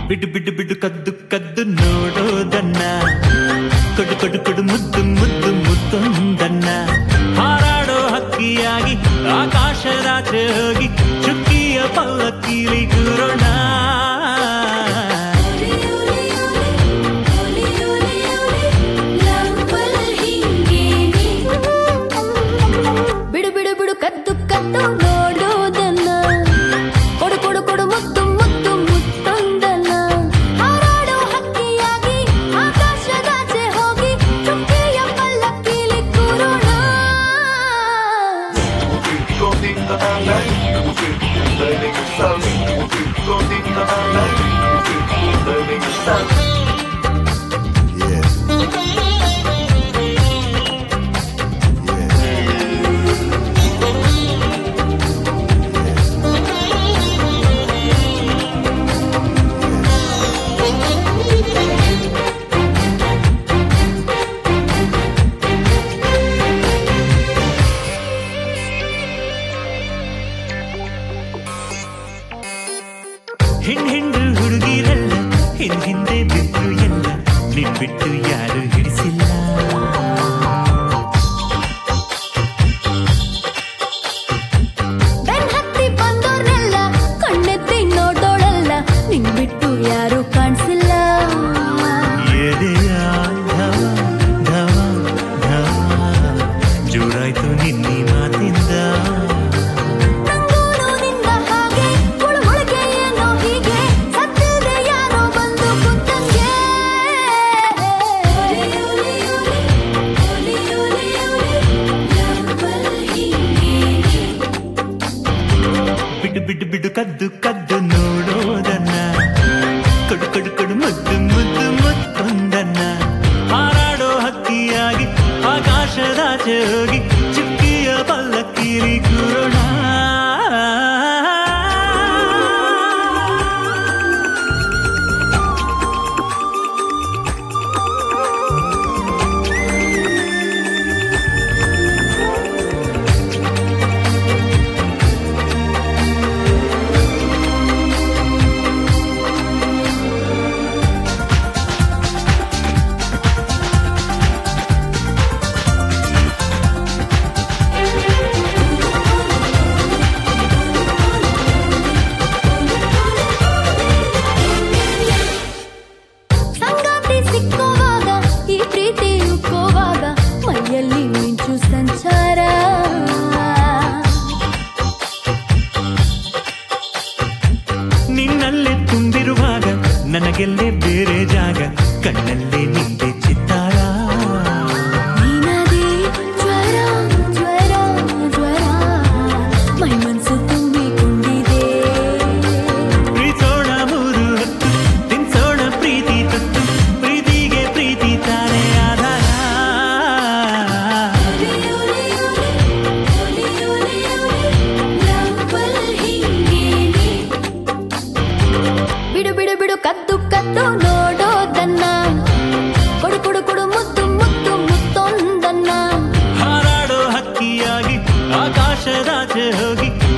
ಬಿಡು ಬಿಡು ಬಿಡು ಕದ್ದು ಕದ್ದು ನೋಡೋದನ್ನ ಕೊಡು ಕೊಡು ಕೊಡು ಮುದ್ದು ಮುದ್ದು ಮುತ್ತೊಂದನ್ನ ಹಾರಾಡೋ ಹಕ್ಕಿಯಾಗಿ ಆಕಾಶದಾಚೆ ಹೋಗಿ ಚುಕ್ಕಿಯ ಪಲ್ಲಕ್ಕಿಲಿ ಕೂರೋಣ ಬಿಡು ಬಿಡು ಬಿಡು ಕದ್ದು ಕದ್ದು ನೋಡೋದನ್ನ ಕೊಡು ಕೊಡು ಕೊಡು ಮುತ್ತು ಮುತ್ತು ಮುತ್ತೊಂದನ್ನ ಹಾರಾಡೋ ಹಕ್ಕಿಯಾಗಿ ಆಕಾಶದಾಚೆ ಹೋಗಿ ಚುಕ್ಕಿಯ ಪಲ್ಲಕ್ಕಿಲಿ ಕೂರೋಣ ಹಿಂಡ್ ಹಿಂಡು ಹುಡುಗಿರಲ್ಲ ಹಿಂದ್ ಹಿಂದೆ ಬಿದ್ರು ಎಲ್ಲ ನಿನ್ ಬಿಟ್ಟು ಯಾರು ಹಿಡಿಸಿಲ್ಲ ಬೆನ್ ಹತ್ತಿ ಬಂದೋರ್ನೆಲ್ಲ ಕಣ್ಣೆತ್ತಿ ನೋಡೋಳಲ್ಲ ನಿಂಗ್ ಬಿಟ್ಟು ಯಾರು ಕಾಣಿಸಿಲ್ಲ ಎದೆಯ ಧವ ಧವ ಧವ ಜೋರಾಯ್ತು ನಿನ್ನಿ ಮಾತಿಂದ ನಂಗೂನು ನಿನ್ನ ಹಾಗೆ ಹುಳುಹುಳುಗೆ ಏನೋ ಹೀಗೆ ಸತ್ತಿದೆ ಯಾರೋ ಬಂದು ಕುಂತಂಗೆ ಬಿಡು ಬಿಡು ಬಿಡು ಕದ್ದು ಕದ್ದು ನೋಡೋದನ್ನ ಕೊಡು ಕೊಡು ಕೊಡು ಮುದ್ದು ಮುದ್ದು ಮುತ್ತೊಂದನ್ನ ಹಾರಾಡೋ ಹಕ್ಕಿಯಾಗಿ ಆಕಾಶದಾಚೆ ಹೋಗಿ ಚುಕ್ಕಿಯ ಪಲ್ಲಕ್ಕಿರಿ ಕೂರೋಣ ಸಂಗಾತಿ ಸಿಕ್ಕುವಾಗ ಈ ಪ್ರೀತಿ ಉಕ್ಕೋವಾಗ ಮೈಯಲ್ಲಿ ಮಿಂಚು ಸಂಚಾರ ನಿನ್ನಲ್ಲೇ ತುಂಬಿರುವಾಗ ನನಗೆಲ್ಲೇ ಬೇರೆ ಜಾಗ ಕಣ್ಣಲ್ಲೇ ನಿಂದೆ ಚಿತ್ತಾರ ನೀನದೇ ಜ್ವರ ಜ್ವರ ಜ್ವರ ಮೈ ಮನಸ್ಸು ತುಂಬಿಕೊಂಡಿದೆ ಪ್ರೀತೋಣ ಮೂರು ಹೊತ್ತು ತಿನ್ಸೋಣ ಪ್ರೀತಿ ತತ್ತು ಪ್ರೀತಿಗೆ ಪ್ರೀತಿ ತಾನೇ ಆಧಾರ ಬಿಡು ಬಿಡು ಬಿಡು ಕದ್ದು ಕದ್ದು ನೋಡೋದನ್ನ ಕೊಡು ಕೊಡು ಕೊಡು ಮುದ್ದು ಮುದ್ದು ಮುತ್ತೊಂದನ್ನ ಹಾರಾಡೋ ಹಕ್ಕಿಯಾಗಿ ಆಕಾಶದಾಚೆ ಹೋಗಿ